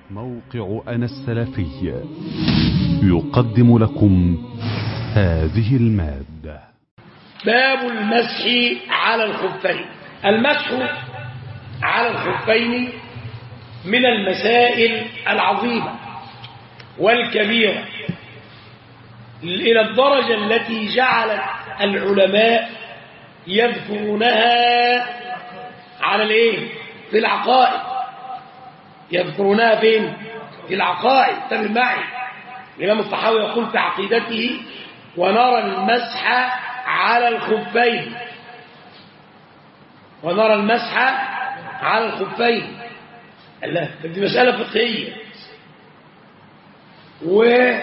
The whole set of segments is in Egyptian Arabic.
موقع أنا السلفي يقدم لكم هذه المادة باب المسح على الخفين المسح على الخفين من المسائل العظيمة والكبيرة إلى الدرجة التي جعلت العلماء يذكرونها على الايه في العقائد يذكرونها فين في العقائد تابع معي الإمام الطحاوي يقول في عقيدته ونرى المسح على الخفين ونرى المسح على الخفين الله دي مسألة فقهية و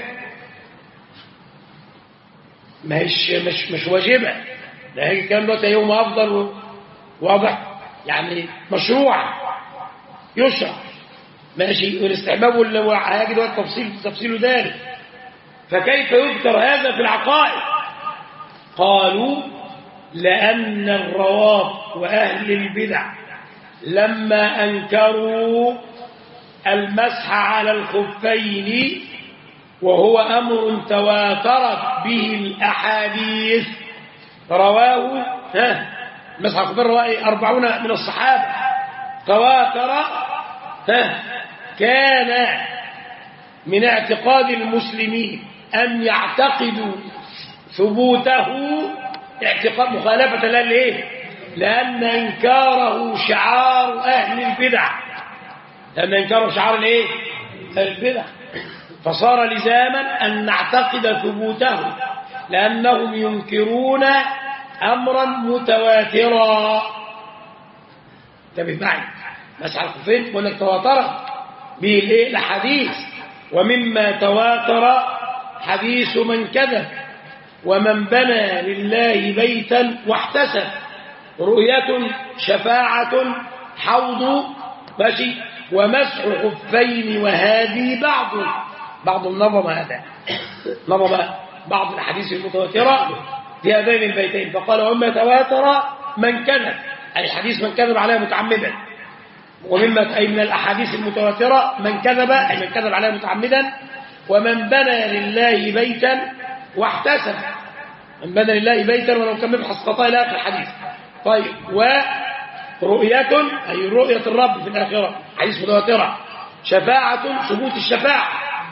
مش مش مش واجبة ده هيك كان دلوقتي يوم أفضل واضح يعني مشروع يشرع ماشي والاستحباب وهيجي دلوقتي تفصيل تفصيل ذلك فكيف يذكر هذا في العقائد قالوا لأن الرواب وأهل البدع لما أنكروا المسح على الخفين وهو أمر تواترت به الأحاديث رواه ها مسح الخفين رواه أربعون من الصحابة تواتر ها كان من اعتقاد المسلمين أن يعتقدوا ثبوته اعتقاد مخالفة لا ليه لأن إنكاره شعار أهل البدع لأن إنكاره شعار الايه البدع فصار لزاما أن نعتقد ثبوته لأنهم ينكرون أمرا متواترا انتبه معي مسح الخفين بقول لك تواترت به الايه الحديث ومما تواتر حديث من كذب ومن بنى لله بيتا واحتسب رؤية شفاعة حوض ماشي ومسح خفين وهذه بعض بعض نظم هذا نظم بعض الأحاديث المتواترة في هذين البيتين فقال ومما تواتر من كذب أي حديث من كذب عليه متعمدا ومما أي من الأحاديث المتواترة من كذب أي من كذب عليه متعمدا ومن بنى لله بيتا واحتسب من بنى لله بيتا ولو كان مبحث خطايا إلى آخر الحديث طيب ورؤية أي رؤية الرب في الآخرة حديث متواترة شفاعة ثبوت الشفاعة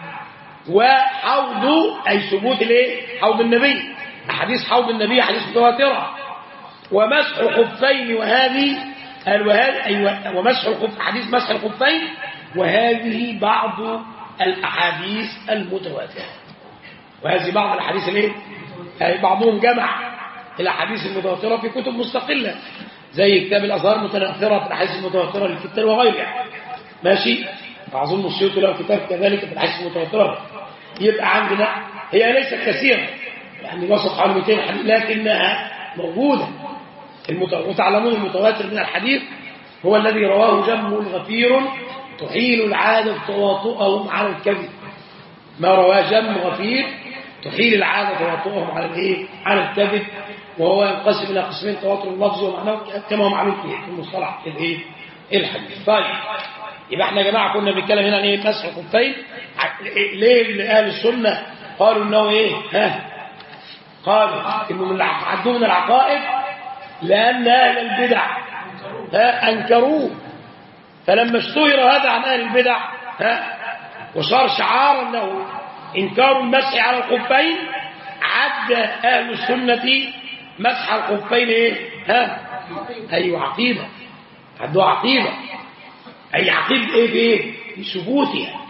وحوض أي ثبوت الايه حوض النبي أحاديث حوض النبي حديث متواترة ومسح خفين وهذه الوهذه أيوة ومسح الخف حديث مسح الخفين وهذه بعض الأحاديث المتواترة وهذه بعض الأحاديث الايه يعني بعضهم جمع الأحاديث المتواترة في كتب مستقلة زي كتاب الأزهار المتناثرة في الأحاديث المتواترة للكتاب وغيرها ماشي أظن السيوطي له كتاب كذلك في الأحاديث المتواترة يبقى عندنا هي ليست كثيرة يعني وصف حوالي 200 حديث لكنها موجودة وتعلمون المتواتر من الحديث هو الذي رواه جم غفير تحيل العادة تواطؤهم على الكذب ما رواه جم غفير تحيل العادة تواطؤهم على الايه على الكذب وهو ينقسم الى قسمين تواتر اللفظ ومعناه كما هو معلوم في المصطلح الايه الحديث طيب يبقى احنا يا جماعه كنا بنتكلم هنا عن ايه مسح الخفين ليه اهل السنه قالوا انه ايه ها قالوا انه من عدوه من العقائد لان اهل البدع ها انكروه فلما اشتهر هذا عن اهل البدع ها وصار شعارا له انكار المسح على الخفين عد اهل السنه مسح الخفين ايه ها ايوه عقيده عدوها عقيده اي عقيده ايه بايه بثبوتها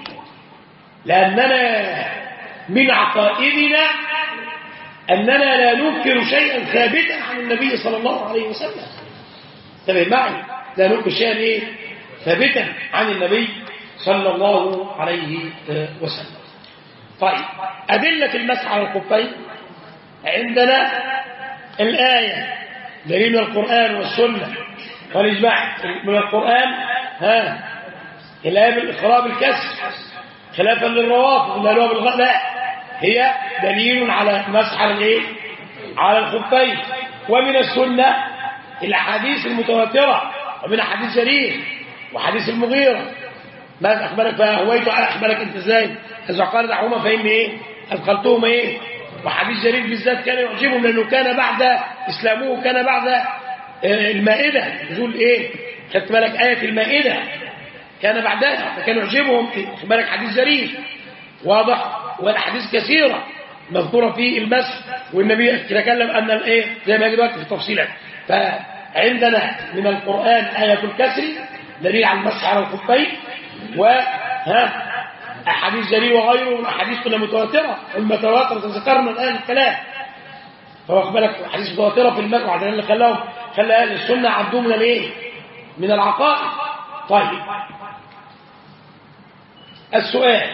لاننا من عقائدنا اننا لا ننكر شيئا ثابتا عن النبي صلى الله عليه وسلم انتبه معي لا ننكر شيئا ايه ثابتا عن النبي صلى الله عليه وسلم طيب أدلة المسح على الخفين عندنا الآية دليل من القرآن والسنة والإجماع من القرآن ها الآية بالإخراب الكسر خلافا للروافض اللي قالوها بالغلاء هي دليل على مسح على الايه على الخفين ومن السنة الأحاديث المتواترة ومن حديث جرير وحديث المغيرة بس أخبرك فهويت أخبرك أنت إزاي إذا قال دعوهما فإني إيه أدخلتهما إيه وحديث جرير بالذات كان يعجبهم لأنه كان بعد إسلامه كان بعد آه، المائدة نزول إيه خدت بالك آية المائدة كان بعدها فكان يعجبهم خد بالك حديث جرير واضح والأحاديث كثيرة مذكورة في المسح والنبي تكلم أن الإيه زي ما يجي دلوقتي في التفصيلات فعندنا من القرآن آية الكسر دليل على المسح على الخفين و ها أحاديث جرير وغيره من أحاديث كلها متواترة المتواترة ذكرنا الآن الكلام فواخد بالك حديث متواترة في المسح وعدنا اللي خلاهم خلى أهل السنة عبدوا من الإيه؟ من العقائد طيب السؤال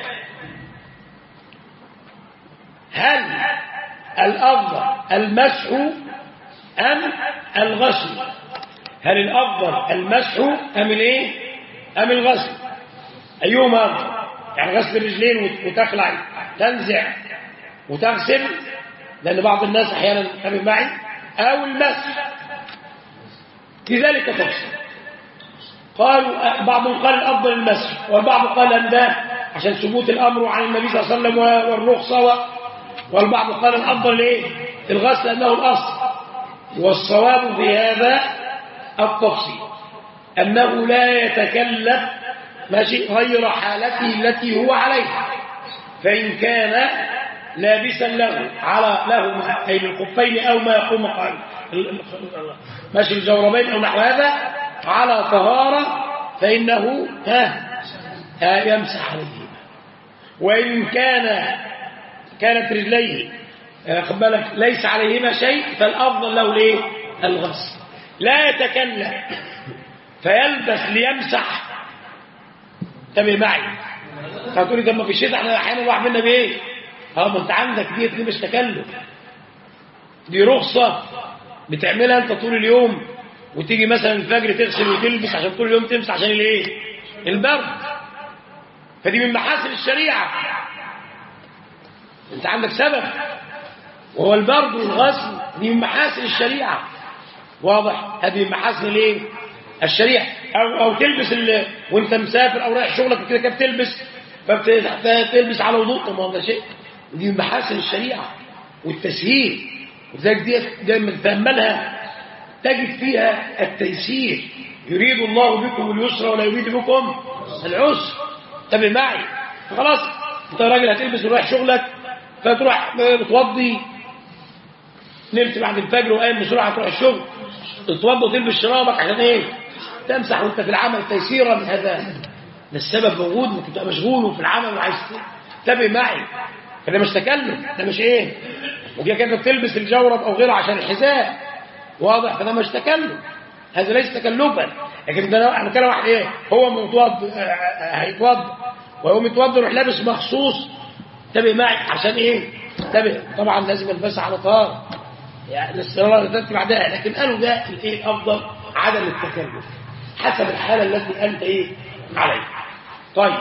هل الأفضل المسح أم الغسل هل الأفضل المسح أم الإيه أم الغسل أيهما أفضل يعني غسل الرجلين وت- وتخلع تنزع وتغسل لأن بعض الناس أحيانا انتبه معي أو المسح في ذلك تفصيل قالوا بعضهم قال الأفضل المسح والبعض قال أن ده عشان ثبوت الأمر عن النبي صلى الله عليه وسلم والرخصة و- والبعض قال الأفضل إيه الغسل أنه الأصل والصواب في هذا التفصيل أنه لا يتكلف ماشي غير حالته التي هو عليها فإن كان لابسا له على له أي الخفين أو ما يقوم قال ماشي الجوربين أو نحو هذا على طهارة فإنه ها ها يمسح عليهما وإن كان كانت رجليه آه، خد بالك ليس عليهما شيء فالأفضل له الايه الغسل لا يتكلم فيلبس ليمسح انتبه معي هتقولي طب ما في الشتاء احنا احيانا الواحد منا بايه اه ما انت عندك ديت دي مش تكلف دي رخصه بتعملها انت طول اليوم وتيجي مثلا الفجر تغسل وتلبس عشان طول اليوم تمسح عشان الايه البرد فدي من محاسن الشريعه انت عندك سبب وهو البرد والغسل دي من محاسن الشريعه واضح هذه من محاسن الايه الشريعه او او تلبس ال... وانت مسافر او رايح شغلك كده كده بتلبس فبت- فتلبس على وضوء طب ما هو ده شيء دي من محاسن الشريعه والتسهيل وذلك دي دايما تاملها تجد فيها التيسير يريد الله بكم اليسر ولا يريد بكم العسر انتبه معي خلاص انت راجل هتلبس ورايح شغلك فتروح بتوضي نمت بعد الفجر وقايم بسرعه تروح الشغل تتوضى وتلبس شرابك عشان ايه تمسح وانت في العمل تيسيرا من هذا ده السبب موجود انك تبقى مشغول وفي العمل وعايز تتابع معي فده مش تكلف ده مش ايه وجاي كده بتلبس الجورب او غيره عشان الحذاء واضح فده مش تكلف هذا ليس تكلفا لكن ده لو احنا كده واحد ايه هو متوضى هيتوضى ويقوم يتوضى يروح لابس مخصوص انتبه معي عشان ايه انتبه طبعا لازم البسها على طهاره يعني الصلاه اللي تاتي بعدها لكن قالوا ده الايه الافضل عدم التكلف حسب الحاله التي انت ايه عليها طيب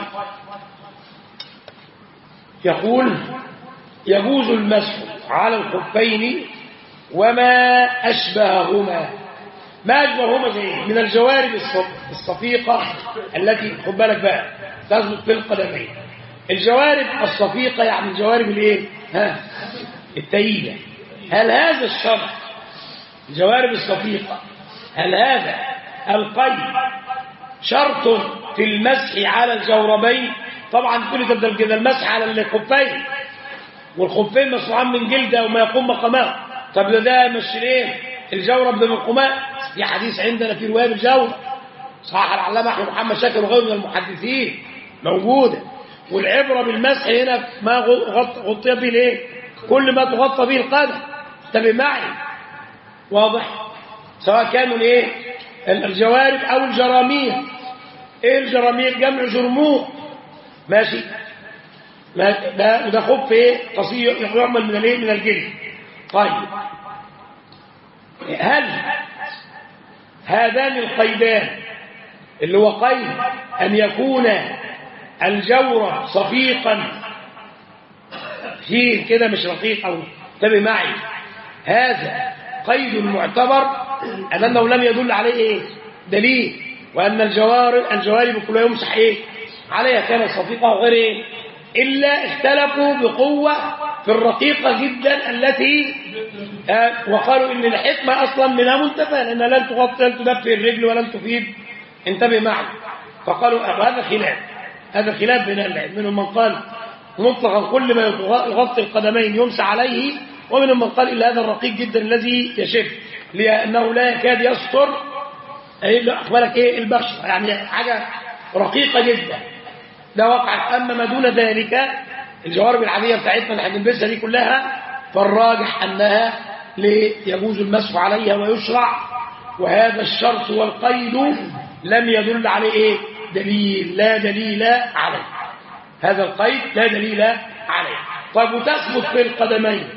يقول يجوز المسح على الخفين وما أشبههما ما أشبههما زي إيه؟ من الجوارب الصف- الصفيقة التي خد بالك بقى تثبت في القدمين الجوارب الصفيقة يعني الجوارب الايه ها التييبة هل هذا الشرط الجوارب الصفيقة هل هذا القيد شرط في المسح على الجوربين طبعا كل ده كده المسح على الخفين والخفين مصنوعان من جلد او ما يقوم مقامه طب ده ده مش ليه الجورب ده من قماش في حديث عندنا في روايه الجورب صح العلامه احمد محمد شاكر وغيره من المحدثين موجوده والعبره بالمسح هنا ما غط- غطي به الايه كل ما تغطى به القدم انتبه معي واضح سواء كانوا الايه الجوارب او الجرامير ايه الجرامير جمع جرموق ماشي ما ده وده خف ايه قصير يعمل من الايه من الجلد طيب هل هذان القيدان اللي هو قيد ان يكون الجور صفيقا فيه كده مش رقيق او انتبه معي هذا قيد معتبر أنه لم يدل عليه إيه دليل وأن الجوارب الجوارب كلها يمسح إيه عليها كانت صفيقة وغير إيه إلا اختلفوا بقوة في الرقيقة جدا التي آه، وقالوا إن الحكمة أصلا منها منتفى لأنها لن تغطي لن تدفي الرجل ولن تفيد انتبه معي فقالوا هذا خلاف هذا خلاف بين العلم منهم من قال مطلقا كل ما يغطي القدمين يمسى عليه ومنهم من قال إلا هذا الرقيق جدا الذي يشف لأنه لا يكاد يستر أخبرك إيه البشر يعني حاجة رقيقة جدا ده وقع أما ما دون ذلك الجوارب العادية بتاعتنا اللي هنلبسها دي كلها فالراجح أنها يجوز المسح عليها ويشرع وهذا الشرط والقيد لم يدل عليه إيه دليل لا دليل عليه هذا القيد لا دليل عليه طيب وتثبت في القدمين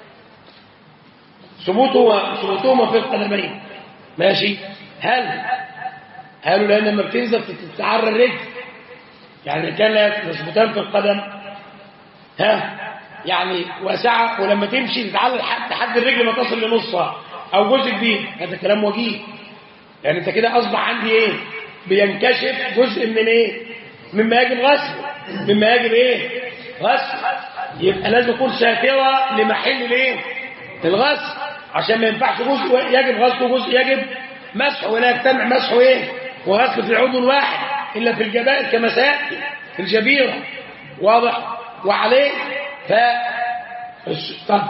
ثبوته ثبوتهما في القدمين ماشي هل قالوا لان لما بتنزل تتعرى الرجل يعني كان لا يثبتان في القدم ها يعني واسعه ولما تمشي تتعلى لحد لحد الرجل ما تصل لنصها او جزء كبير هذا كلام وجيه يعني انت كده اصبح عندي ايه بينكشف جزء من ايه مما يجب غسله مما يجب ايه غسل يبقى لازم يكون ساتره لمحل الايه الغسل عشان ما ينفعش جزء يجب غسله جزء يجب مسحه ولا يجتمع مسحه ايه وغسله في العضو الواحد الا في الجبائر كما سياتي في الجبيره واضح وعليه ف طب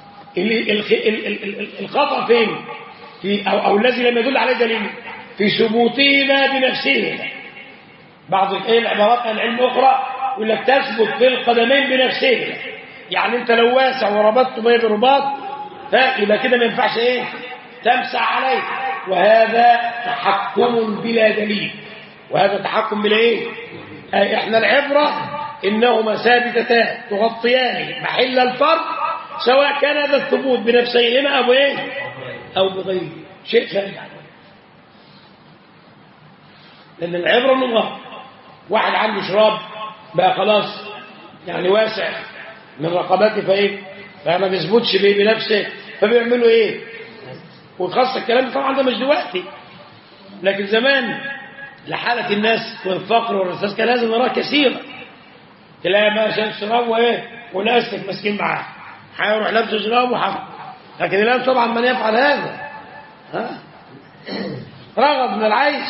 الخطا فين في او, أو الذي لم يدل عليه دليل في ثبوتهما بنفسهما بعض الايه العبارات عن علم اخرى يقول لك تثبت في القدمين بنفسهما يعني انت لو واسع وربطت بين برباط ها يبقى كده ما ينفعش ايه تمسح عليه وهذا تحكم بلا دليل وهذا تحكم بلا ايه آه احنا العبره انهما ثابتتان تغطيان محل الفرد سواء كان هذا الثبوت بنفسيهما او ايه او بغيره شيء ثاني لان العبره من الله واحد عنده شراب بقى خلاص يعني واسع من رقبته فايه فما بيثبتش بيه بنفسه فبيعملوا ايه وخاصه الكلام طبعا ده مش دلوقتي لكن زمان لحالة الناس والفقر والرصاص كان لازم نراه كثيرا تلاقي ما شاف شراب وايه وناسك ماسكين معاه هيروح لابس شراب وحق لكن الان طبعا من يفعل هذا ها رغب من العيش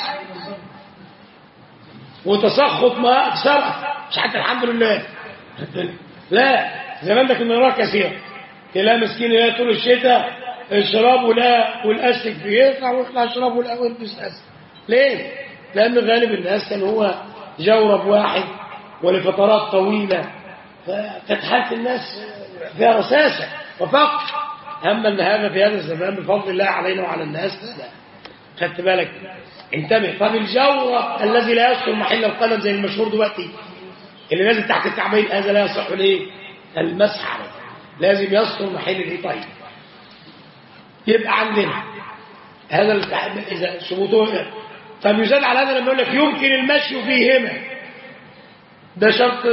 وتسخط ما اكثره مش حتى الحمد لله لا زمان ده كنا نراه كثيرا تلاقي مسكين يلاقي طول الشتاء الشراب ولا والاستك فيه يطلع ويطلع الشراب ولا يلبس استك ليه؟ لأن غالب الناس كان هو جورب واحد ولفترات طويلة فكانت حالة الناس فيها رساسة وفقر أما أن هذا في هذا الزمان بفضل الله علينا وعلى الناس لا خدت بالك انتبه طب الجورب الذي لا يصل محل القدم زي المشهور دلوقتي اللي نازل تحت الكعبين هذا لا يصح ليه المسح عليه لازم يصل محل الايه طيب يبقى عندنا هذا اذا ثبوته طب يزاد على هذا لما يقول لك يمكن المشي فيهما ده شرط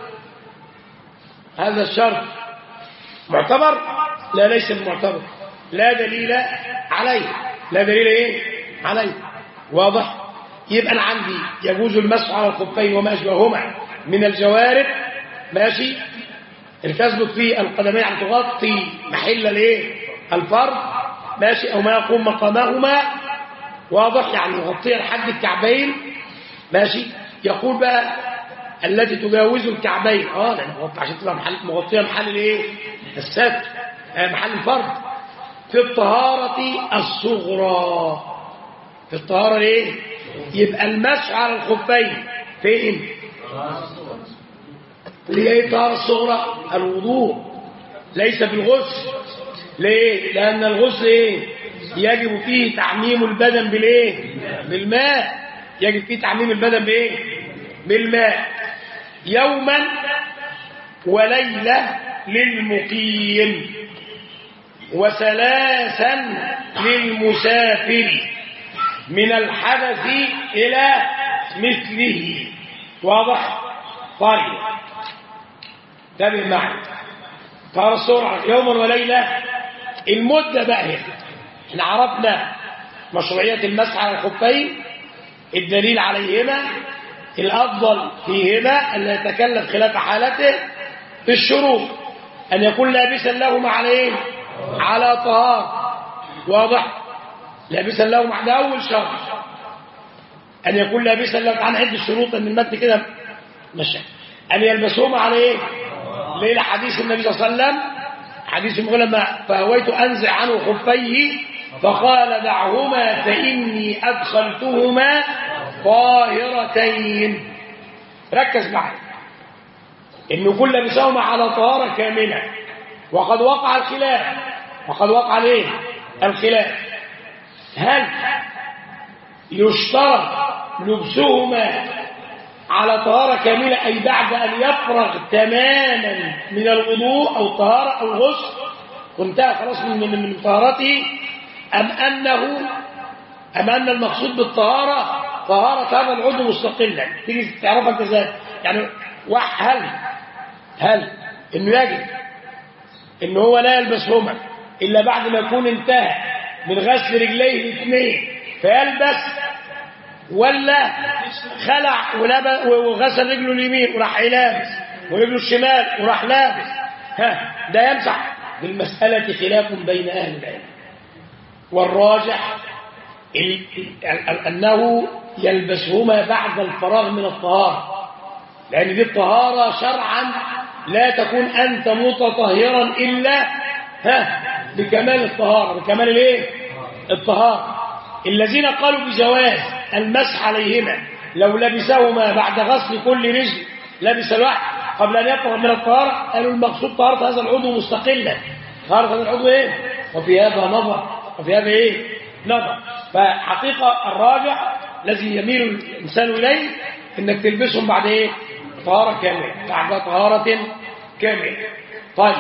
هذا الشرط معتبر لا ليس بمعتبر لا دليل عليه لا دليل ايه عليه واضح يبقى انا عندي يجوز المسح على الخفين وما اشبههما من الجوارب ماشي تثبت في القدمين عن تغطي محل الايه الفرد ماشي او ما يقوم مقامهما واضح يعني يغطيها لحد الكعبين ماشي يقول بقى التي تجاوز الكعبين اه لان مغطى عشان تبقى محل مغطيه محل الايه الستر آه محل الفرد في الطهارة الصغرى في الطهارة الايه يبقى المسح على الخفين فين اللي هي الطهارة الصغرى الوضوء ليس بالغسل ليه لأن الغسل ايه يجب فيه تعميم البدن بالايه بالماء يجب فيه تعميم البدن بايه بالماء يوما وليلة للمقيم وثلاثا للمسافر من الحدث إلى مثله واضح طيب انتبه معي قال السرعة يوما وليلة المدة بقى هنا احنا عرفنا مشروعية المسح على الخفين الدليل عليهما الأفضل فيهما أن يتكلم خلاف حالته في الشروط أن يكون لابسا لهما على إيه؟ على طهار واضح لابسا لهما ده أول شرط أن يكون لابسا لهما تعال نعد الشروط أن المتن كده مشى أن يلبسهما على إيه؟ ليه حديث النبي صلى الله عليه وسلم حديث لما فهويت أنزع عنه خفيه فقال دعهما فإني أدخلتهما طاهرتين ركز معي إن كل لبسهما على طهارة كاملة وقد وقع الخلاف وقد وقع الايه الخلاف هل يشترط لبسهما على طهارة كاملة أي بعد أن يفرغ تماما من الوضوء أو الطهارة أو الغسل وانتهى خلاص من من من طهارته أم أنه أم أن المقصود بالطهارة طهارة هذا العضو مستقلا تيجي تعرفها أنت ازاي يعني هل هل إنه يجب إن هو لا يلبسهما إلا بعد ما يكون انتهى من غسل رجليه الاثنين فيلبس ولا خلع ولبس وغسل رجله اليمين وراح لابس ورجله الشمال وراح لابس ها ده يمسح بالمسألة خلاف بين أهل العلم والراجح أنه يلبسهما بعد الفراغ من الطهارة لأن دي الطهارة شرعا لا تكون أنت متطهرا إلا ها بكمال الطهارة بكمال الايه الطهارة الذين قالوا بجواز المسح عليهما لو لبسهما بعد غسل كل رجل لبس الواحد قبل أن يطهر من الطهارة قالوا المقصود طهارة هذا العضو مستقلا طهارة هذا العضو ايه وفي هذا نظر وفي هذا ايه نظر فحقيقة الراجع الذي يميل الإنسان إليه انك تلبسهم بعد ايه طهارة كاملة بعد طهارة كاملة طيب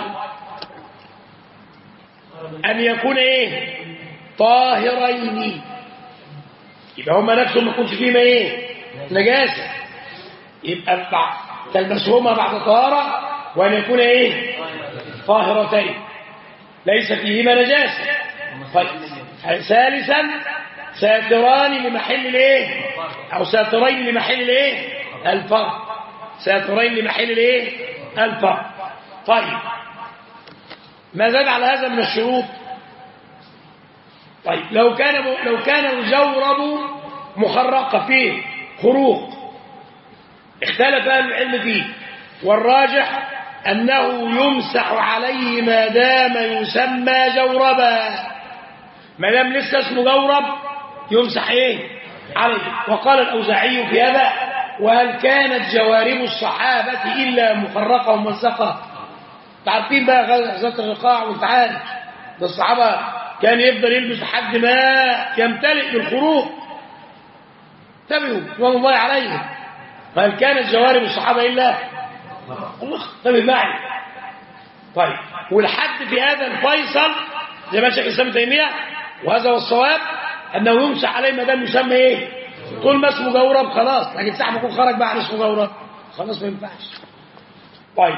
أن يكون إيه طاهرين يبقى هما نفسهم ما يكونش فيهما إيه نجاسة يبقى تلبسهما بعد طهارة وأن يكون إيه طاهرتين ليس فيهما نجاسة طيب ثالثا ساتران لمحل الايه او ساترين لمحل الايه الفرق ساترين لمحل الايه الفرق طيب ما زاد على هذا من الشروط طيب لو كان لو كان الجورب مخرقه فيه خروق اختلف اهل العلم فيه والراجح انه يمسح عليه ما دام يسمى جوربا ما دام لسه اسمه جورب يمسح ايه عليه وقال الاوزاعي في هذا وهل كانت جوارب الصحابه الا مخرقه وممزقه عارفين بقى غزات الرقاع وانت عارف ده الصحابه كان يفضل يلبس لحد ما يمتلئ بالخروق انتبهوا رضوان الله عليهم فهل كانت جوارب الصحابه الا الله انتبه معي طيب والحد في هذا الفيصل زي ما شيخ الاسلام تيميه وهذا هو الصواب انه يمسح عليه ما دام يسمى ايه طول ما اسمه جورب خلاص لكن ساعه ما يكون خرج بعد اسمه جورب خلاص ما ينفعش طيب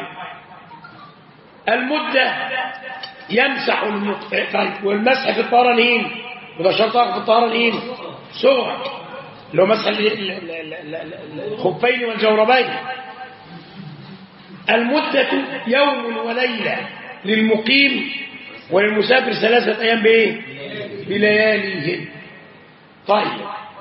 المدة يمسح المط... طيب والمسح في الطهارة نين وده شرط في الطهارة نين صغر اللي هو مسح الخفين والجوربين المدة يوم وليلة للمقيم وللمسافر ثلاثة أيام بإيه؟ بلياليهم طيب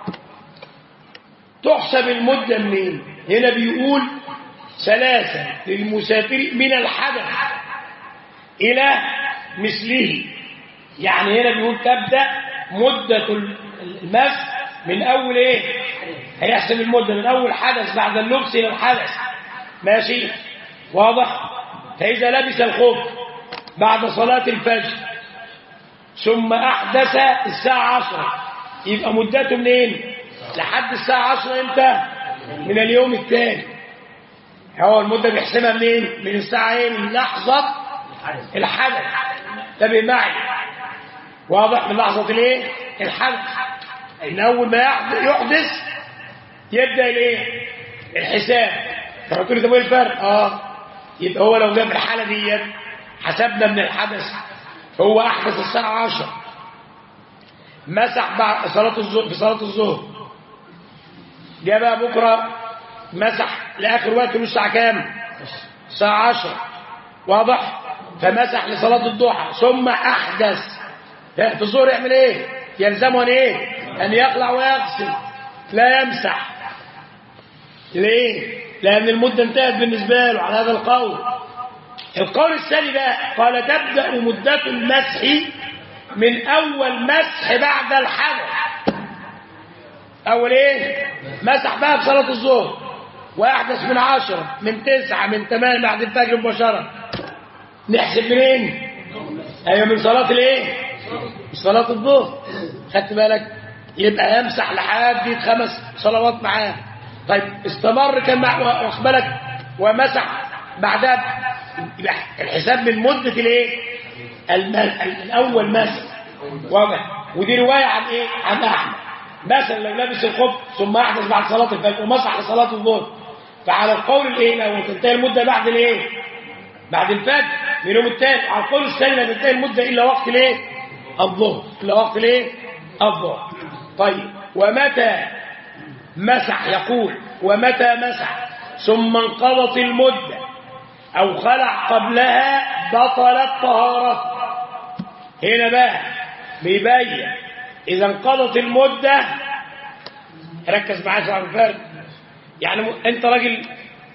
تحسب المدة منين؟ هنا بيقول ثلاثة للمسافر من الحدث إلى مثله يعني هنا بيقول تبدأ مدة المسح من أول إيه هيحسب المدة من أول حدث بعد اللبس إلى الحدث ماشي واضح فإذا لبس الخف بعد صلاة الفجر ثم أحدث الساعة عشرة يبقى مدته منين لحد الساعة عشرة إمتى من اليوم الثاني هو المدة بيحسبها منين من الساعة ايه من لحظة الحدث انتبه معي واضح من لحظة الايه الحدث ان اول ما يحدث يبدأ الايه الحساب فقلت لي طب ايه الفرق اه يبقى هو لو جاب الحالة ديت حسبنا من الحدث فهو احدث الساعة 10 مسح بعد صلاة الظهر في صلاة الظهر جاء بقى بكرة مسح لاخر وقت من الساعه كام الساعه 10 واضح فمسح لصلاه الضحى ثم احدث في الظهر يعمل ايه يلزمه ان ايه ان يقلع ويغسل لا يمسح ليه لان المده انتهت بالنسبه له على هذا القول القول الثاني بقى قال تبدا مده المسح من اول مسح بعد الحدث اول ايه مسح بقى في صلاه الظهر واحدث من عشرة من تسعة من ثمانية بعد الفجر مباشرة نحسب منين ايوه من صلاة الايه من صلاة الظهر خدت بالك يبقى يمسح لحد خمس صلوات معاه طيب استمر كان مع واخد بالك ومسح بعدها يبقى الحساب من مدة الايه الم- ال- الاول مسح واضح ودي رواية عن ايه عن احمد مثلا لو لبس الخف ثم احدث بعد صلاة الفجر ومسح لصلاة الظهر فعلى القول الايه لو تنتهي المدة بعد الايه بعد الفجر من اليوم الثاني على القول الثاني لا تنتهي المدة الا وقت الايه الظهر الا وقت الايه الظهر طيب ومتى مسح يقول ومتى مسح ثم انقضت المدة او خلع قبلها بطلت طهارته هنا بقى بيبين اذا انقضت المدة ركز معايا شعر الفرد يعني م- انت راجل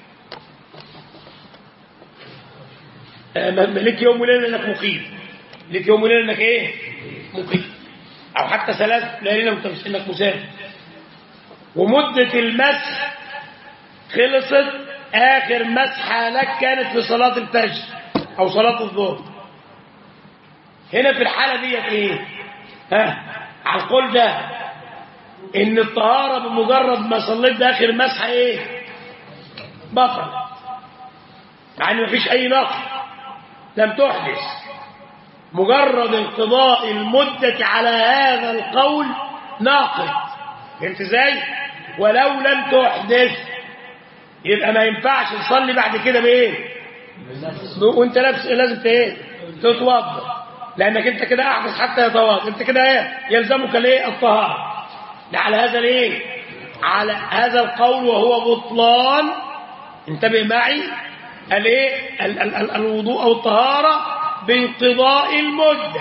آه، م- ليك يوم وليله انك مقيم ليك يوم وليله انك ايه مقيم او حتى ثلاث ليالي انك مس- انك مسافر ومده المسح خلصت اخر مسحه لك كانت في صلاه الفجر او صلاه الظهر هنا في الحاله ديت ايه ها على القول ده ان الطهارة بمجرد ما صليت ده اخر مسحة ايه بطل مع ان مفيش اي نقص لم تحدث مجرد انقضاء المدة على هذا القول ناقض فهمت ازاي ولو لم تحدث يبقى ما ينفعش تصلي بعد كده بايه وانت لابس لازم ت- ايه تتوضا لانك انت كده احدث حتى يتوضا انت كده ايه يلزمك الايه الطهاره ده على هذا الايه على هذا القول وهو بطلان انتبه معي الايه ال- ال- ال- الوضوء او الطهاره بانقضاء المده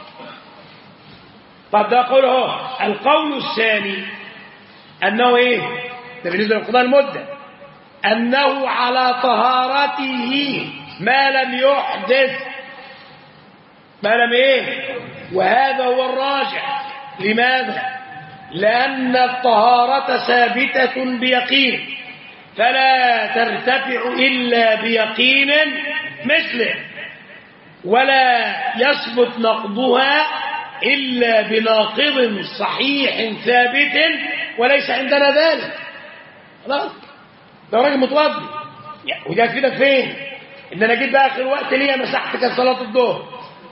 طب ده قول اهو القول الثاني انه ايه ده بالنسبه لانقضاء المده انه على طهارته ما لم يحدث ما لم ايه وهذا هو الراجع لماذا لان الطهاره ثابته بيقين فلا ترتفع الا بيقين مثله ولا يثبت نقضها الا بناقض صحيح ثابت وليس عندنا ذلك خلاص ده راجل متوضي وده يفيدك فين ان انا جيت بقى اخر وقت ليا مسحت كان صلاه الظهر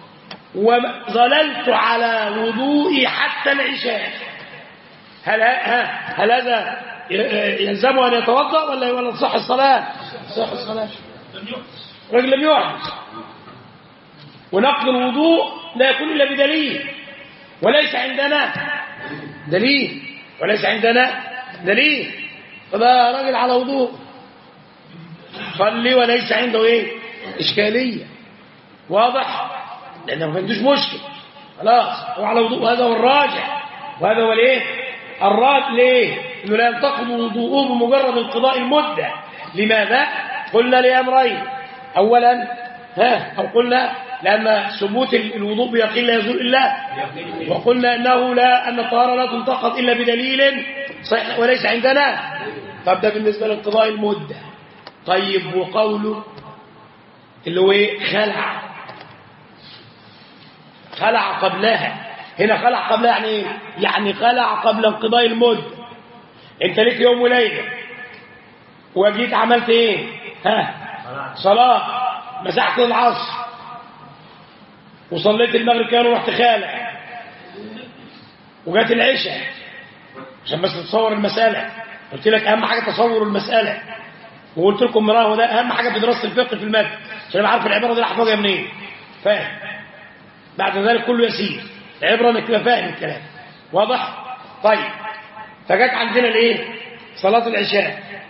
وظللت على وضوئي حتى العشاء هل ها هل هذا يلزمه ان يتوضا ولا ولا تصح الصلاه؟ تصح الصلاه رجل لم يحدث ونقض الوضوء لا يكون الا بدليل وليس عندنا دليل وليس عندنا دليل فده راجل على وضوء صلي وليس عنده ايه اشكاليه واضح لانه ما عندوش مشكل خلاص هو على وضوء هذا هو الراجع وهذا هو الايه الراجع ليه انه لا ينتقض وضوءه بمجرد انقضاء المده لماذا قلنا لامرين اولا ها او قلنا لان ثبوت الوضوء بيقين لا يزول الا وقلنا انه لا ان الطهاره لا تنتقض الا بدليل صحيح وليس عندنا طب ده بالنسبه لانقضاء المده طيب وقوله اللي هو ايه خلع خلع قبلها هنا خلع قبلها يعني ايه يعني خلع قبل انقضاء المده انت ليك يوم وليله وجيت عملت ايه ها صلاه مسحت العصر وصليت المغرب كمان ورحت خالع وجات العشاء عشان بس تتصور المساله قلت لك اهم حاجه تصور المساله وقلت لكم مراه وده اهم حاجه في دراسه الفقه في المتن عشان ابقى عارف العباره دي راح جايه منين فاهم بعد ذلك كله يسير العبره انك تبقى فاهم الكلام واضح طيب فجت عندنا الايه صلاه العشاء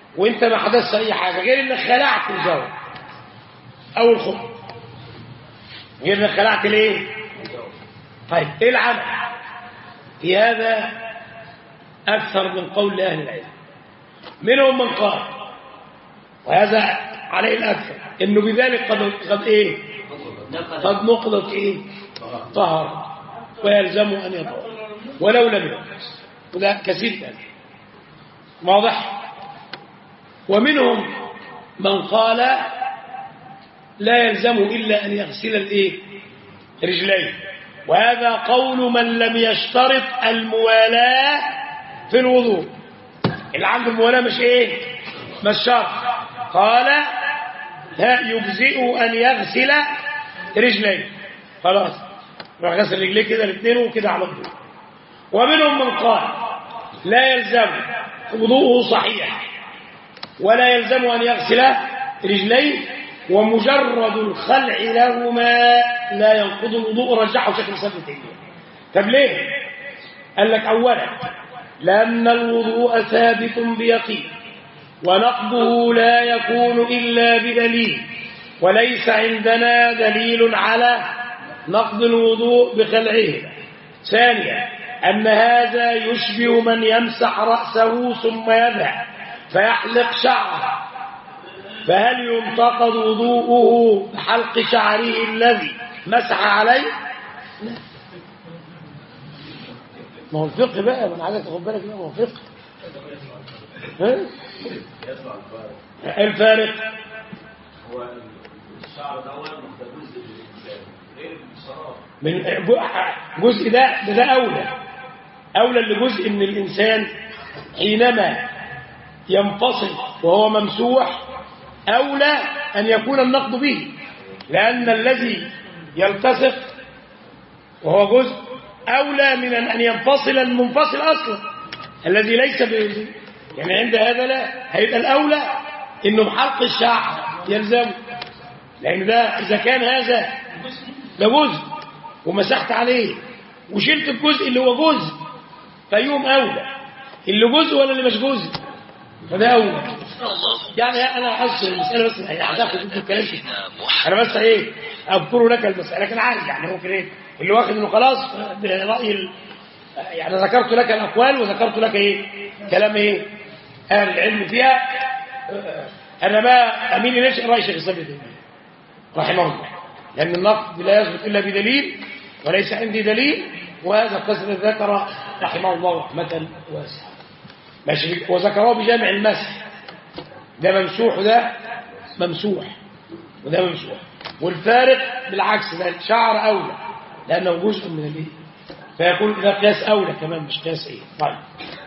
وانت ما حدثش اي حاجه غير انك خلعت الجو او الخف غير انك خلعت الايه طيب ايه العمل في هذا اكثر من قول لاهل العلم منهم من قال وهذا عليه الاكثر انه بذلك قد قد ايه قد نقضت ايه طهر ويلزمه ان يطهر ولو لم يحدث وده كثير ذلك واضح ومنهم من قال لا يلزمه إلا أن يغسل الإيه؟ رجليه وهذا قول من لم يشترط الموالاة في الوضوء اللي عنده الموالاة مش إيه مش شرط قال لا يجزئ أن يغسل رجليه خلاص راح غسل رجليه كده الاثنين وكده على الضوء ومنهم من قال لا يلزم وضوءه صحيح ولا يلزم أن يغسل رجليه ومجرد الخلع لهما لا ينقض الوضوء رجحه شيخ الاسلام ابن تيميه طب ليه قال لك اولا لان الوضوء ثابت بيقين ونقضه لا يكون الا بدليل وليس عندنا دليل على نقض الوضوء بخلعه ثانيا ان هذا يشبه من يمسح راسه ثم يذهب فيحلق شعره فهل ينتقض وضوءه بحلق شعره الذي مسح عليه لا ما هو الفقه بقى من عايزك تاخد بالك ما هو فقه ها الفارق هو الشعر الاول ده جزء من الانسان غير الشراب من جزء ده ده, ده اولى اولى لجزء من الانسان حينما ينفصل وهو ممسوح أولى أن يكون النقد به لأن الذي يلتصق وهو جزء أولى من أن ينفصل المنفصل أصلا الذي ليس ب... يعني عند هذا لا هيبقى الأولى إنه بحلق الشعر يلزم لأن ده إذا كان هذا ده جزء ومسحت عليه وشلت الجزء اللي هو جزء فيوم أولى اللي جزء ولا اللي مش جزء فده أولى يعني انا حاسس المساله بس هتاخد انت الكلام كده انا بس ايه اذكر لك المساله لكن عارف يعني ممكن ايه اللي واخد انه خلاص براي ال... يعني ذكرت لك الاقوال وذكرت لك ايه كلام ايه اهل العلم فيها انا ما اميل الى راي شيخ الاسلام ابن رحمه الله لان النقد لا يثبت الا بدليل وليس عندي دليل وهذا القسم ذكر رحمه الله رحمه واسعه ماشي وذكره بجامع المسح ده ممسوح وده ممسوح وده ممسوح والفارق بالعكس ده الشعر أولى لأنه جزء من الايه فيكون ده قياس أولى كمان مش قياس إيه طيب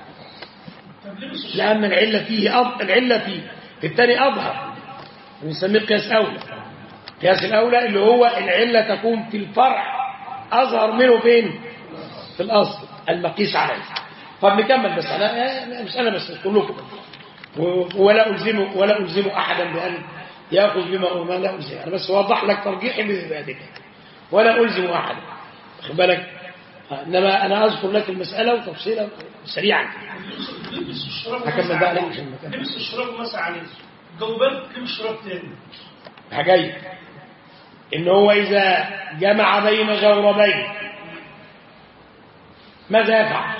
لأن العلة فيه أض... العلة فيه في الثاني أظهر بنسميه قياس أولى قياس الأولى اللي هو العلة تكون في الفرع أظهر منه فين في الأصل المقيس عليه طب نكمل بس أنا مش أنا بس كلكم ولا ألزم ولا ألزم أحدا بأن يأخذ بما أمر لا ألزم أنا بس أوضح لك ترجيحي بذلك ولا ألزم أحدا واخد بالك إنما أنا أذكر لك المسألة وتفصيلا سريعا هكمل بقى لك عشان المكان لبس الشراب مسح عليه جوبان لبس شراب تاني حاجي إن هو إذا جمع بين جوربين ماذا يفعل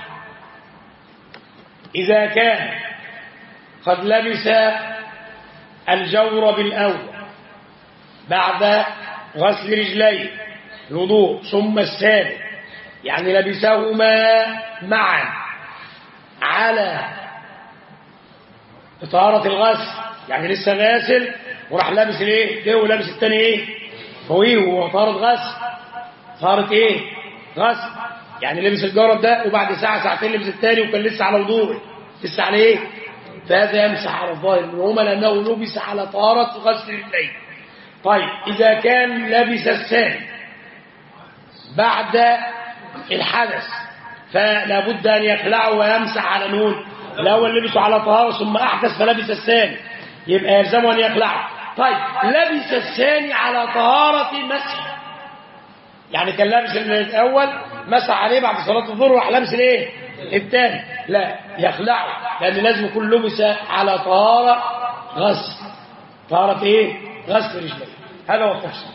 إذا كان قد لبس الجورب الأول بعد غسل رجليه الوضوء ثم الثاني يعني لبسهما معا على طهارة الغسل يعني لسه غاسل وراح لابس الايه ده ولابس الثاني ايه فوقيه وهو طهارة غسل طهارة ايه غسل يعني لبس الجورب ده وبعد ساعة ساعتين لبس الثاني وكان لسه على وضوء لسه على ايه فهذا يمسح على الظاهر منهما لأنه لبس على طهارة غسل الرجلين طيب إذا كان لبس الثاني بعد الحدث فلا بد أن يخلعه ويمسح على نون الأول لبسه على طهارة ثم أحدث فلبس الثاني يبقى يلزمه أن يخلعه طيب لبس الثاني على طهارة مسح يعني كان لابس الأول مسح عليه بعد صلاة الظهر وراح لابس الايه الثاني لا يخلعه لأن لازم يكون لبس على طهارة غسل طهارة ايه غسل رجليه هذا هو التفصيل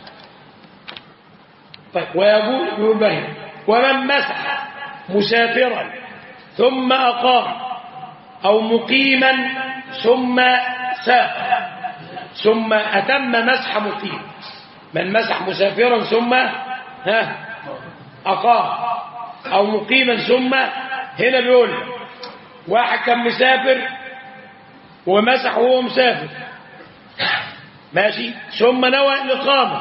طيب ويقول يقول بهنا ومن مسح مسافرا ثم أقام أو مقيما ثم سافر ثم أتم مسح مقيم من مسح مسافرا ثم ها أقام أو مقيما ثم هنا بيقول واحد كان مسافر ومسح وهو مسافر ماشي ثم نوى الإقامة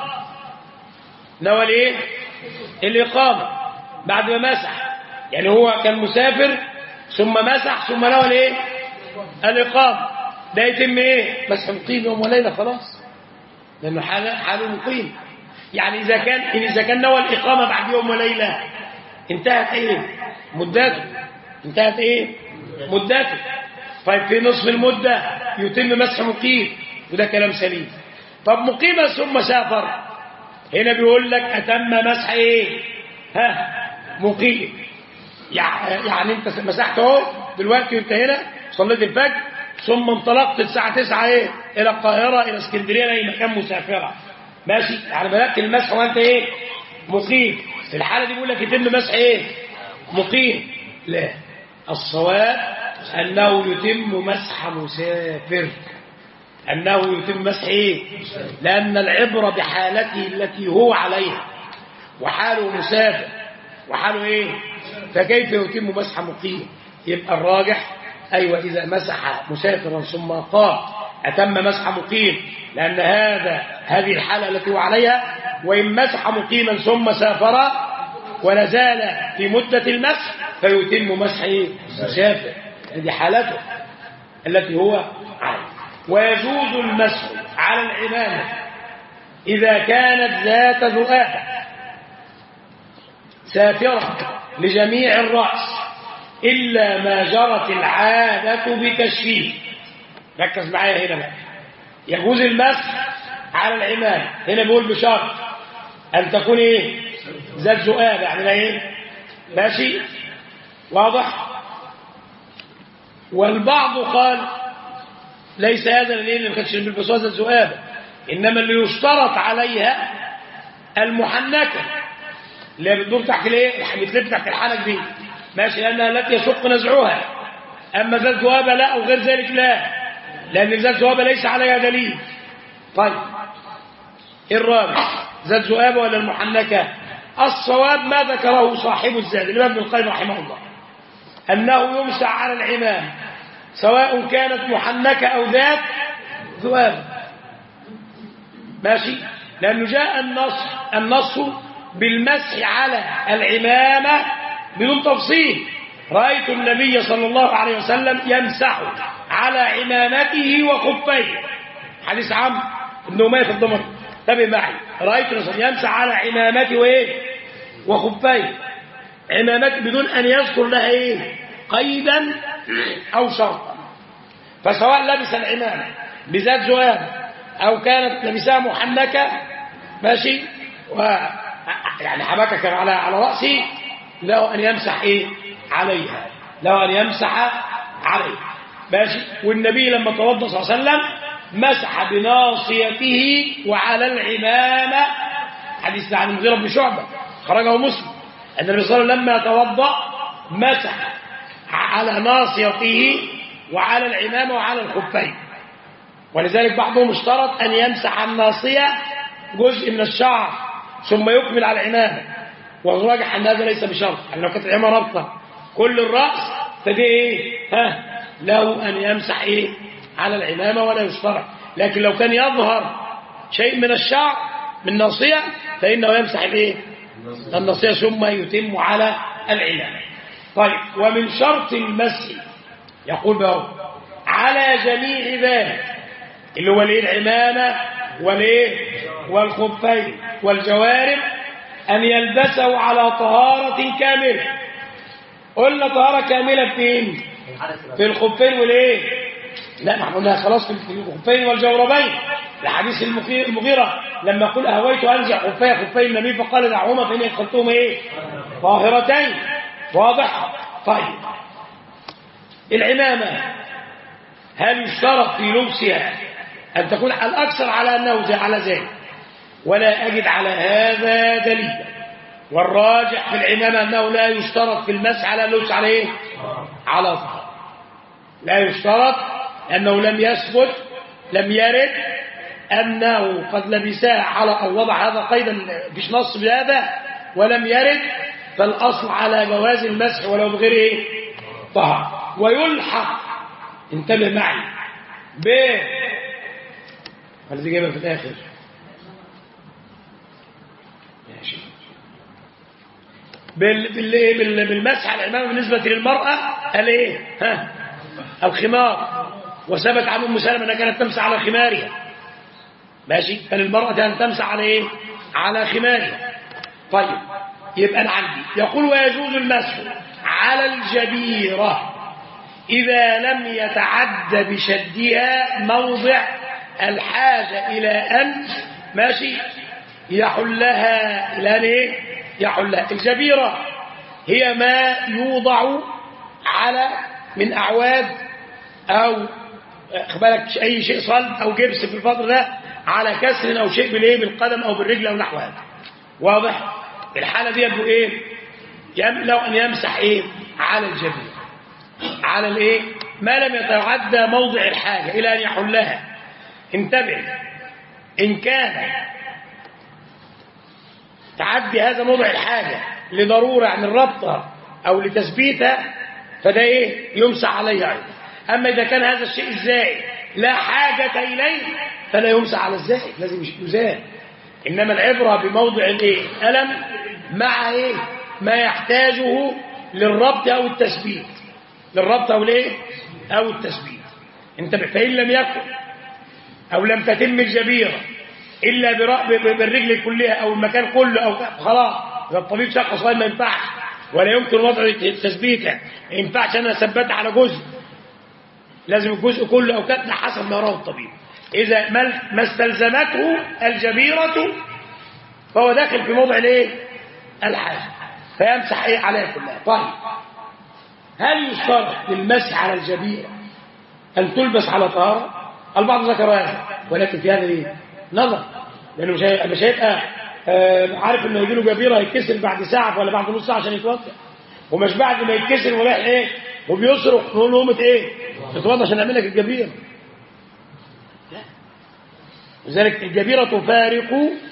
نوى الايه الإقامة بعد ما مسح يعني هو كان مسافر ثم مسح ثم نوى الايه الإقامة ده يتم ايه مسح مقيم يوم وليلة خلاص لأنه حاله حاله مقيم يعني إذا كان إذا كان نوى الإقامة بعد يوم وليلة انتهت ايه مدته انتهت ايه مدته طيب في نصف المدة يتم مسح مقيم وده كلام سليم طب مقيمة ثم سافر هنا بيقول لك أتم مسح ايه ها مقيم يعني انت مسحت اهو دلوقتي وانت هنا صليت الفجر ثم انطلقت الساعة 9 ايه الى القاهرة الى اسكندرية اي مكان مسافرة ماشي يعني بدأت المسح وانت ايه مقيم في الحالة دي بيقول لك يتم مسح ايه مقيم لا الصواب انه يتم مسح مسافر انه يتم مسح ايه لان العبرة بحالته التي هو عليها وحاله مسافر وحاله ايه فكيف يتم مسح مقيم يبقى الراجح ايوه اذا مسح مسافرا ثم قام اتم مسح مقيم لان هذا هذه الحالة التي هو عليها وإن مسح مقيما ثم سافر ولا زال في مدة المسح فيتم مسح إيه؟ مسافر هذه حالته التي هو عليه ويجوز المسح على العمامة إذا كانت ذات ذؤابة سافرة لجميع الرأس إلا ما جرت العادة بكشفه ركز معايا هنا بقى يجوز المسح على العمامة هنا بيقول بشرط أن تكون إيه ذات ذؤاب يعني إيه ماشي واضح والبعض قال ليس هذا لأن ما كانش بالبساطة ذات ذؤاب إنما اللي يشترط عليها المحنكة اللي بتدور تحت الايه بتلف تحت الحنك دي ماشي لأنها التي يشق نزعها أما ذات ذؤابة لا أو غير ذلك لا لأن ذات ذؤابة ليس عليها دليل طيب الرابع ذات ذؤابة ولا المحنكة الصواب ما ذكره صاحب الزاد الإمام ابن القيم رحمه الله أنه يمسع على العمام سواء كانت محنكة أو ذات ذؤابة ماشي لأنه جاء النص النص بالمسح على العمامة بدون تفصيل رأيت النبي صلى الله عليه وسلم يمسح على عمامته وخفيه حديث عم ابن أمية في الضمر تابع معي رأيت الرسول يمسح على عمامته وإيه وخفيه عمامته بدون أن يذكر لها إيه قيدا أو شرطا فسواء لبس العمامة بذات ذؤاب أو كانت لبسها محنكة ماشي و يعني حبكة كان على على رأسه له أن يمسح إيه عليها له أن يمسح عليها ماشي والنبي لما توضى صلى الله عليه وسلم مسح بناصيته وعلى العمامة حديث عن المغيرة بن شعبة خرجه مسلم أن النبي صلى الله عليه وسلم لما توضى مسح على ناصيته وعلى العمامة وعلى الخفين ولذلك بعضهم اشترط أن يمسح الناصية جزء من الشعر ثم يكمل على العمامة والراجح أن هذا ليس بشرط يعني لو كانت العمامة رابطة كل الرأس فدي إيه ها له أن يمسح إيه على العمامة ولا يشترط لكن لو كان يظهر شيء من الشعر من ناصية فإنه يمسح الإيه الناصية ثم يتم على العمامة طيب ومن شرط المسح يقول بقى على جميع ذلك اللي هو الايه العمامة والايه والخفين والجوارب أن يلبسه على طهارة كاملة قلنا طهارة كاملة فين في الخفين والايه لا ما قلنا خلاص في الخفين والجوربين لحديث المغيرة لما قل أهويت أنزع خفي خفي النبي فقال دعهما فإن أدخلتهما إيه طاهرتين واضح طيب العمامة هل يشترط في لبسها أن تكون الأكثر على أنه زي- على ذلك ولا أجد على هذا دليلا والراجح في العمامة أنه لا يشترط في المسح على اللبس على إيه؟ على طهارة لا يشترط أنه لم يثبت لم يرد أنه قد لبسها على أو وضع هذا قيدا فيش نص بهذا ولم يرد فالأصل على جواز المسح ولو بغير إيه؟ طهر ويلحق انتبه معي ب هل دي جايبها في الآخر ماشي بال... بال... بال... بالمسح على الإمام بالنسبة للمرأة قال إيه ها الخمار وثبت عن أم سلمة أنها كانت تمسح على خمارها ماشي فللمرأة أن تمسح على إيه على خمارها طيب يبقى أنا عندي يقول ويجوز المسح على الجبيرة إذا لم يتعد بشدها موضع الحاجة إلى أن ماشي يحلها الآن إيه يحلها الجبيرة هي ما يوضع على من أعواد أو بالك أي شيء صلب أو جبس في الفضل ده على كسر أو شيء بالإيه بالقدم أو بالرجل أو نحو هذا واضح الحالة دي يبدو إيه يم- لو أن يمسح إيه على الجبيرة على الايه ما لم يتعدى موضع الحاجة إلى أن يحلها انتبه إن كان تعدي هذا موضع الحاجة لضرورة عن الربطة أو لتثبيتها فده إيه يمسح عليه أيضا أما إذا كان هذا الشيء الزائد لا حاجة إليه فلا يمسح على الزائد لازم يزال إنما العبرة بموضع الإيه ألم مع إيه ما يحتاجه للربط أو التثبيت للربط أو ليه أو التثبيت انتبه فإن لم يكن أو لم تتم الجبيرة إلا برا- ب- ب- بالرجل كلها أو المكان كله أو خلاص إذا الطبيب شخص والله ما ينفعش ولا يمكن وضع تثبيته ما ينفعش أنا أثبتها على جزء لازم الجزء كله أو كتله حسب ما يراه الطبيب إذا ما ما استلزمته الجبيرة فهو داخل في موضع الايه الحاجة فيمسح ايه عليها كلها طيب هل يشترط للمسح على الجبيرة أن تلبس على طهارة البعض ذكر هذا ولكن في هذا ايه نظر لأنه مش هي- مش هيبقى آه، عارف انه يجي له جبيرة يتكسر بعد ساعة ولا بعد نص ساعة عشان يتوضا ومش بعد ما يتكسر ورايح ايه وبيصرخ نقول له قومة ايه تتوضا عشان نعمل لك الجبيرة لا. لذلك الجبيرة تفارق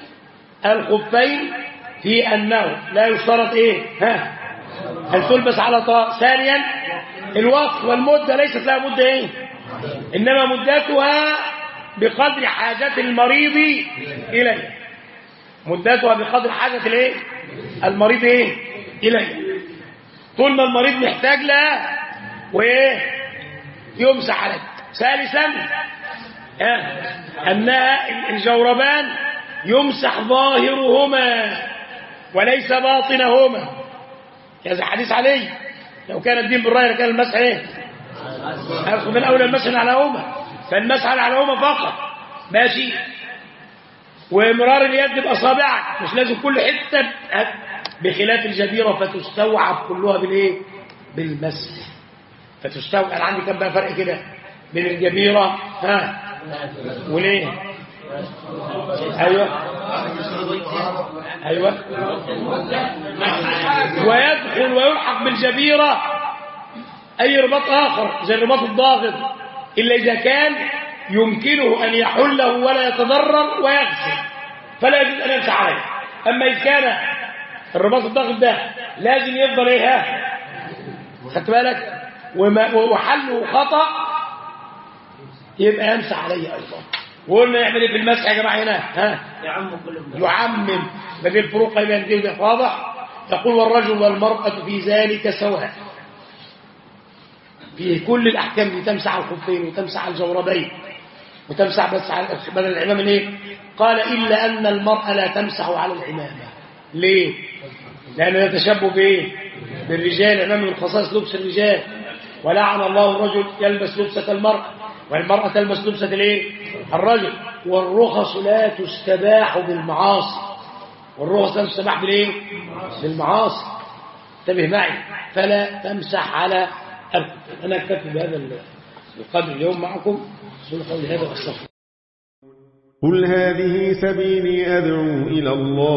الخفين في أنه لا يشترط إيه ها أن تلبس على طاء ثانيا الوقت والمدة ليست لها مدة إيه إنما مدتها بقدر حاجة المريض إليه مدتها بقدر حاجة الإيه المريض إيه إليه طول ما المريض محتاج لها وإيه يمسح عليه ثالثا آه، أنها الجوربان يمسح ظاهرهما وليس باطنهما هذا حديث علي لو كان الدين بالرأي لكان المسح ايه أخذ من أولى المسح على هما فالمسح على هما فقط ماشي ومرار اليد بأصابعك مش لازم كل حتة بخلاف الجبيرة فتستوعب كلها بالايه بالمسح فتستوعب أنا عندي كم بقى فرق كده بين الجبيرة ها وليه ايوه ايوه ويدخل ويلحق بالجبيرة اي رباط اخر زي الرباط الضاغط الا اذا كان يمكنه ان يحله ولا يتضرر ويغسل فلا يجوز ان يمسح عليه اما اذا كان الرباط الضاغط ده لازم يفضل ايه ها خدت بالك وما- وحله خطأ يبقى يمسح عليه ايضا وقلنا يعمل ايه في المسح يا جماعه هنا ها يعم كل يعمم بدل الفروق بين دي وده واضح يقول والرجل والمرأة في ذلك سواء في كل الأحكام دي تمسح على الخفين وتمسح على الجوربين وتمسح بس على بدل العمامة ليه قال إلا أن المرأة لا تمسح على العمامة ليه لأنه يتشبه بإيه بالرجال العمامة من خصائص لبس الرجال ولعن الله الرجل يلبس لبسة المرأة والمرأة تلبس لبسة الايه الرجل والرخص لا تستباح بالمعاصي والرخص لا تستباح بالايه بالمعاصي انتبه معي فلا تمسح على أبدا أنا أكتفي بهذا القدر اليوم معكم أقول قولي هذا وأستغفر قل هذه سبيلي أدعو إلى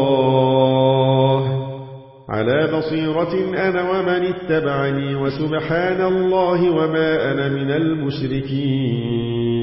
الله على بصيرة أنا ومن اتبعني وسبحان الله وما أنا من المشركين